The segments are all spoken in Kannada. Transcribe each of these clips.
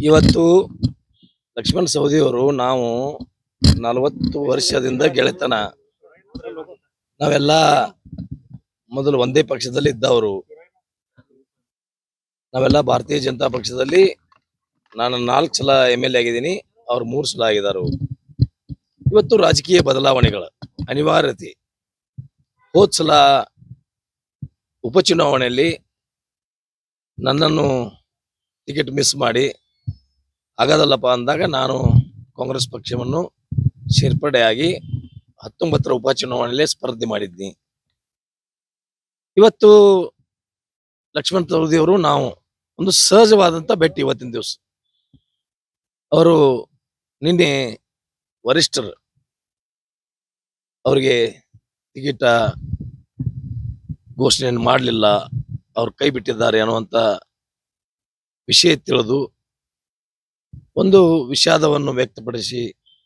ಇವತ್ತು ಲಕ್ಷ್ಮಣ್ ಸವದಿಯವರು ನಾವು ನಲವತ್ತು ವರ್ಷದಿಂದ ಗೆಳೆತನ ನಾವೆಲ್ಲ ಮೊದಲು ಒಂದೇ ಪಕ್ಷದಲ್ಲಿ ಇದ್ದವರು ನಾವೆಲ್ಲ ಭಾರತೀಯ ಜನತಾ ಪಕ್ಷದಲ್ಲಿ ನಾನು ನಾಲ್ಕು ಸಲ ಎಮ್ ಎಲ್ ಎ ಆಗಿದ್ದೀನಿ ಅವ್ರು ಮೂರು ಸಲ ಆಗಿದ್ದಾರೆ ಇವತ್ತು ರಾಜಕೀಯ ಬದಲಾವಣೆಗಳ ಅನಿವಾರ್ಯತೆ ಹೋದ್ ಸಲ ಉಪಚುನಾವಣೆಯಲ್ಲಿ ನನ್ನನ್ನು ಟಿಕೆಟ್ ಮಿಸ್ ಮಾಡಿ ಆಗದಲ್ಲಪ್ಪ ಅಂದಾಗ ನಾನು ಕಾಂಗ್ರೆಸ್ ಪಕ್ಷವನ್ನು ಸೇರ್ಪಡೆಯಾಗಿ ಹತ್ತೊಂಬತ್ತರ ಉಪಚುನಾವಣೆಯಲ್ಲಿ ಸ್ಪರ್ಧೆ ಮಾಡಿದ್ನಿ ಇವತ್ತು ಲಕ್ಷ್ಮಣ್ ಅವರು ನಾವು ಒಂದು ಸಹಜವಾದಂತ ಭೇಟಿ ಇವತ್ತಿನ ದಿವಸ ಅವರು ನಿನ್ನೆ ವರಿಷ್ಠರು ಅವರಿಗೆ ಟಿಕೆಟ್ ಘೋಷಣೆಯನ್ನು ಮಾಡಲಿಲ್ಲ ಅವ್ರು ಕೈ ಬಿಟ್ಟಿದ್ದಾರೆ ಅನ್ನುವಂತ ವಿಷಯ ತಿಳಿದು ಒಂದು ವಿಷಾದವನ್ನು ವ್ಯಕ್ತಪಡಿಸಿ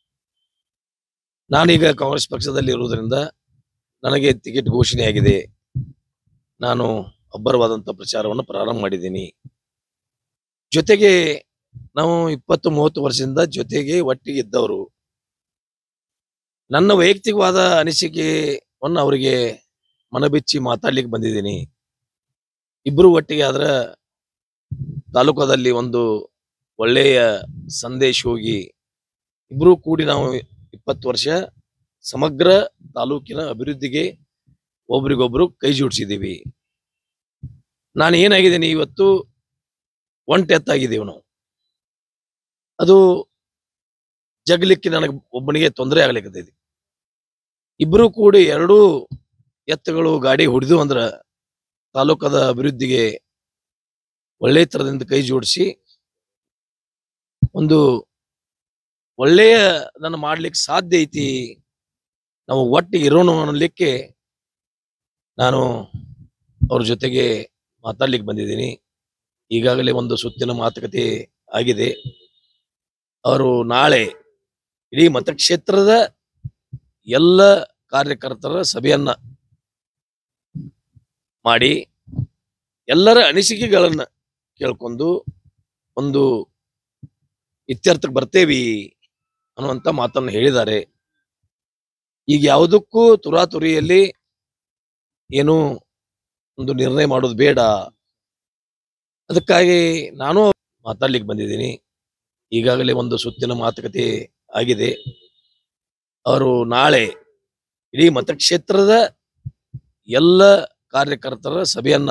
ನಾನೀಗ ಕಾಂಗ್ರೆಸ್ ಪಕ್ಷದಲ್ಲಿ ಇರುವುದರಿಂದ ನನಗೆ ಟಿಕೆಟ್ ಘೋಷಣೆಯಾಗಿದೆ ನಾನು ಅಬ್ಬರವಾದಂಥ ಪ್ರಚಾರವನ್ನು ಪ್ರಾರಂಭ ಮಾಡಿದ್ದೀನಿ ಜೊತೆಗೆ ನಾವು ಇಪ್ಪತ್ತು ಮೂವತ್ತು ವರ್ಷದಿಂದ ಜೊತೆಗೆ ಒಟ್ಟಿಗೆ ಇದ್ದವರು ನನ್ನ ವೈಯಕ್ತಿಕವಾದ ಅನಿಸಿಕೆಯನ್ನು ಅವರಿಗೆ ಮನಬಿಚ್ಚಿ ಮಾತಾಡ್ಲಿಕ್ಕೆ ಬಂದಿದ್ದೀನಿ ಇಬ್ರು ಒಟ್ಟಿಗೆ ಆದ್ರ ತಾಲೂಕದಲ್ಲಿ ಒಂದು ಒಳ್ಳೆಯ ಸಂದೇಶ ಹೋಗಿ ಇಬ್ರು ಕೂಡಿ ನಾವು ಇಪ್ಪತ್ತು ವರ್ಷ ಸಮಗ್ರ ತಾಲೂಕಿನ ಅಭಿವೃದ್ಧಿಗೆ ಒಬ್ರಿಗೊಬ್ರು ಕೈ ಜೋಡಿಸಿದ್ದೀವಿ ನಾನು ಏನಾಗಿದ್ದೀನಿ ಇವತ್ತು ಒಂಟೆತ್ತಾಗಿದ್ದೀವಿ ನಾವು ಅದು ಜಗ್ಲಿಕ್ಕೆ ನನಗೆ ಒಬ್ಬನಿಗೆ ತೊಂದರೆ ಆಗ್ಲಿಕ್ಕತ್ತೈತಿ ಇಬ್ರು ಕೂಡಿ ಎರಡೂ ಎತ್ತುಗಳು ಗಾಡಿ ಹೊಡೆದು ಅಂದ್ರ ತಾಲೂಕದ ಅಭಿವೃದ್ಧಿಗೆ ಒಳ್ಳೆ ತರದಿಂದ ಕೈ ಜೋಡಿಸಿ ಒಂದು ಒಳ್ಳೆಯ ಅದನ್ನು ಮಾಡ್ಲಿಕ್ಕೆ ಸಾಧ್ಯ ಐತಿ ನಾವು ಒಟ್ಟಿಗೆ ಇರೋಣ ಅನ್ನಲಿಕ್ಕೆ ನಾನು ಅವ್ರ ಜೊತೆಗೆ ಮಾತಾಡ್ಲಿಕ್ಕೆ ಬಂದಿದ್ದೀನಿ ಈಗಾಗಲೇ ಒಂದು ಸುತ್ತಿನ ಮಾತುಕತೆ ಆಗಿದೆ ಅವರು ನಾಳೆ ಇಡೀ ಮತಕ್ಷೇತ್ರದ ಎಲ್ಲ ಕಾರ್ಯಕರ್ತರ ಸಭೆಯನ್ನ ಮಾಡಿ ಎಲ್ಲರ ಅನಿಸಿಕೆಗಳನ್ನ ಕೇಳ್ಕೊಂಡು ಒಂದು ಇತ್ಯರ್ಥಕ್ಕೆ ಬರ್ತೇವಿ ಅನ್ನುವಂತ ಮಾತನ್ನು ಹೇಳಿದ್ದಾರೆ ಈಗ ಯಾವುದಕ್ಕೂ ತುರಾತುರಿಯಲ್ಲಿ ಏನು ಒಂದು ನಿರ್ಣಯ ಮಾಡೋದು ಬೇಡ ಅದಕ್ಕಾಗಿ ನಾನು ಮಾತಾಡ್ಲಿಕ್ಕೆ ಬಂದಿದ್ದೀನಿ ಈಗಾಗಲೇ ಒಂದು ಸುತ್ತಿನ ಮಾತುಕತೆ ಆಗಿದೆ ಅವರು ನಾಳೆ ಇಡೀ ಮತಕ್ಷೇತ್ರದ ಎಲ್ಲ ಕಾರ್ಯಕರ್ತರ ಸಭೆಯನ್ನ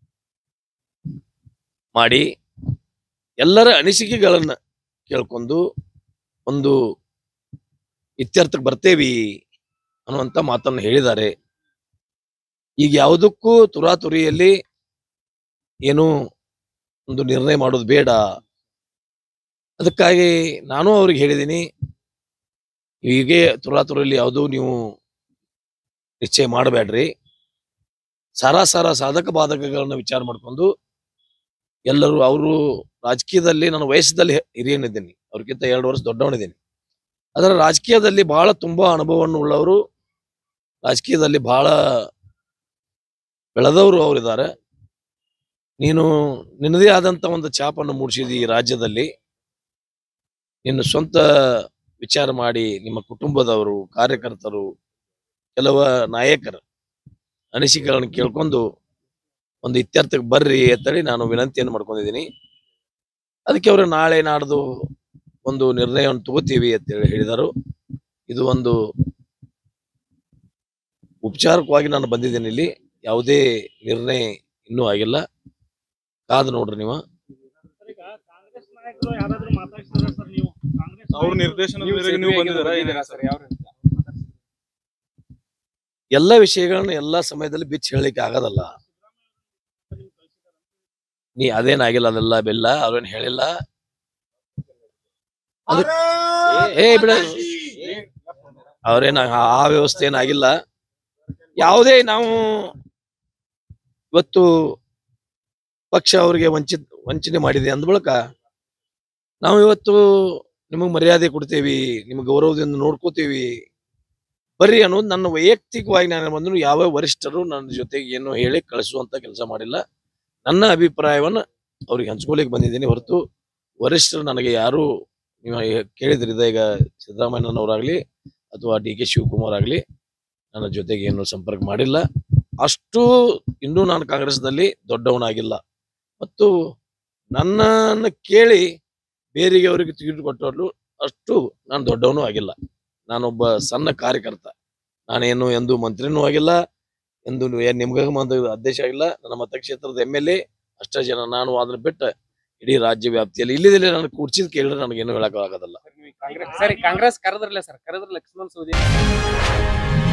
ಮಾಡಿ ಎಲ್ಲರ ಅನಿಸಿಕೆಗಳನ್ನ ಕೇಳ್ಕೊಂಡು ಒಂದು ಇತ್ಯರ್ಥಕ್ಕೆ ಬರ್ತೇವಿ ಅನ್ನುವಂತ ಮಾತನ್ನು ಹೇಳಿದ್ದಾರೆ ಈಗ ಯಾವುದಕ್ಕೂ ತುರಾತುರಿಯಲ್ಲಿ ಏನು ಒಂದು ನಿರ್ಣಯ ಮಾಡೋದು ಬೇಡ ಅದಕ್ಕಾಗಿ ನಾನು ಅವ್ರಿಗೆ ಹೇಳಿದ್ದೀನಿ ಹೀಗೆ ತುರಾತುರಿಯಲ್ಲಿ ಯಾವುದೂ ನೀವು ನಿಶ್ಚಯ ಮಾಡಬೇಡ್ರಿ ಸಾರಾ ಸಾರ ಸಾಧಕ ಬಾಧಕಗಳನ್ನ ವಿಚಾರ ಮಾಡ್ಕೊಂಡು ಎಲ್ಲರೂ ಅವರು ರಾಜಕೀಯದಲ್ಲಿ ನಾನು ವಯಸ್ಸದಲ್ಲಿ ಹಿರಿಯನಿದ್ದೀನಿ ಅವ್ರಿಗಿಂತ ಎರಡು ವರ್ಷ ದೊಡ್ಡವನಿದ್ದೀನಿ ಅದರ ರಾಜಕೀಯದಲ್ಲಿ ಬಹಳ ತುಂಬಾ ಅನುಭವವನ್ನು ಉಳ್ಳವರು ರಾಜಕೀಯದಲ್ಲಿ ಬಹಳ ಬೆಳೆದವರು ಅವರಿದ್ದಾರೆ ನೀನು ನಿನ್ನದೇ ಆದಂತ ಒಂದು ಛಾಪನ್ನು ಮೂಡಿಸಿದಿ ಈ ರಾಜ್ಯದಲ್ಲಿ ನಿನ್ನ ಸ್ವಂತ ವಿಚಾರ ಮಾಡಿ ನಿಮ್ಮ ಕುಟುಂಬದವರು ಕಾರ್ಯಕರ್ತರು ಕೆಲವ ನಾಯಕರು ಅನಿಸಿಕೆಗಳನ್ನು ಕೇಳ್ಕೊಂಡು ಒಂದು ಇತ್ಯರ್ಥಕ್ಕೆ ಬರ್ರಿ ಅಂತೇಳಿ ನಾನು ವಿನಂತಿಯನ್ನು ಮಾಡ್ಕೊಂಡಿದ್ದೀನಿ ಅದಕ್ಕೆ ಅವರು ನಾಳೆ ನಾಡ್ದು ಒಂದು ನಿರ್ಣಯವನ್ನು ತಗೋತೀವಿ ಅಂತೇಳಿ ಹೇಳಿದರು ಇದು ಒಂದು ಉಪಚಾರಕವಾಗಿ ನಾನು ಬಂದಿದ್ದೇನೆ ಇಲ್ಲಿ ಯಾವುದೇ ನಿರ್ಣಯ ಇನ್ನೂ ಆಗಿಲ್ಲ ಕಾದು ನೋಡ್ರಿ ನೀವು ಕಾಂಗ್ರೆಸ್ ನಾಯಕರು ಯಾರಾದ್ರೂ ಮಾತಾಡ್ಸಿದಾರ ಸರ್ ನೀವು ಕಾಂಗ್ರೆಸ್ ಅವ್ರ ನಿರ್ದೇಶನದ ಮೇರೆಗೆ ನೀವು ಬಂದಿದ್ದೀರಾ ಏನೇನು ಸರ್ ಎಲ್ಲ ವಿಷಯಗಳನ್ನ ಎಲ್ಲಾ ಸಮಯದಲ್ಲಿ ಬಿಚ್ಚಿ ಹೇಳಲಿಕ್ಕೆ ಆಗೋದಲ್ಲ ನೀ ಅದೇನಾಗಿಲ್ಲ ಅದೆಲ್ಲ ಬೆಲ್ಲ ಅವ್ರೇನ್ ಹೇಳಿಲ್ಲ ಅದು- ಏ ಬಿಡ ಅವ್ರೇನ ಆ ವ್ಯವಸ್ಥೆ ಏನಾಗಿಲ್ಲ ಯಾವುದೇ ನಾವು ಇವತ್ತು ಪಕ್ಷ ಅವ್ರಿಗೆ ವಂಚಿತ್ ವಂಚನೆ ಮಾಡಿದೆ ಅಂದ ಬಳಿಕ ನಾವು ಇವತ್ತು ನಿಮಗೆ ಮರ್ಯಾದೆ ಕೊಡ್ತೇವಿ ನಿಮ್ಗೆ ಗೌರವದಿಂದ ನೋಡ್ಕೋತೀವಿ ಬರ್ರಿ ಅನ್ನೋದು ನನ್ನ ವೈಯಕ್ತಿಕವಾಗಿ ನಾನು ಬಂದ್ರು ಯಾವ ವರಿಷ್ಠರು ನನ್ನ ಜೊತೆಗೆ ಏನು ಹೇಳಿ ಕಳಿಸುವಂತ ಕೆಲಸ ಮಾಡಿಲ್ಲ ನನ್ನ ಅಭಿಪ್ರಾಯವನ್ನ ಅವ್ರಿಗೆ ಹಂಚ್ಕೊಲಿಕ್ಕೆ ಬಂದಿದ್ದೀನಿ ಹೊರತು ವರಿಷ್ಠರು ನನಗೆ ಯಾರು ನೀವು ಕೇಳಿದ್ರಿ ಈಗ ಸಿದ್ದರಾಮಯ್ಯನವರಾಗ್ಲಿ ಅಥವಾ ಡಿ ಕೆ ಶಿವಕುಮಾರ್ ಆಗಲಿ ನನ್ನ ಜೊತೆಗೆ ಏನು ಸಂಪರ್ಕ ಮಾಡಿಲ್ಲ ಅಷ್ಟು ಇನ್ನೂ ನಾನು ಕಾಂಗ್ರೆಸ್ನಲ್ಲಿ ದೊಡ್ಡವನಾಗಿಲ್ಲ ಮತ್ತು ನನ್ನನ್ನು ಕೇಳಿ ಬೇರೆಗೆ ಅವರಿಗೆ ಟಿಕೆಟ್ ಕೊಟ್ಟರು ಅಷ್ಟು ನಾನು ದೊಡ್ಡವನು ಆಗಿಲ್ಲ ನಾನೊಬ್ಬ ಸಣ್ಣ ಕಾರ್ಯಕರ್ತ ನಾನೇನು ಎಂದು ಮಂತ್ರಿನೂ ಆಗಿಲ್ಲ ಎಂದು ನಿಮ್ಗೆ ಒಂದು ಅಧ್ಯಕ್ಷ ಆಗಿಲ್ಲ ನನ್ನ ಮತಕ್ಷೇತ್ರದ ಎಮ್ ಎಲ್ ಎ ಅಷ್ಟೇ ಜನ ನಾನು ಅದನ್ನ ಬಿಟ್ಟು ಇಡೀ ರಾಜ್ಯ ವ್ಯಾಪ್ತಿಯಲ್ಲಿ ಇಲ್ಲಿದಲ್ಲಿ ನಾನು ಕುರ್ಚಿದ್ ಕೇಳಿದ್ರೆ ನನಗೇನು ಹೇಳಕ್ ಆಗೋದಲ್ಲ ಕಾಂಗ್ರೆಸ್ ಸರಿ ಕಾಂಗ್ರೆಸ್ ಕರೆದ್ರಲ್ಲ ಸರ್ ಕರೆದ್ರ ಲಕ್ಷ್ಮಣ್ ಸವದಿ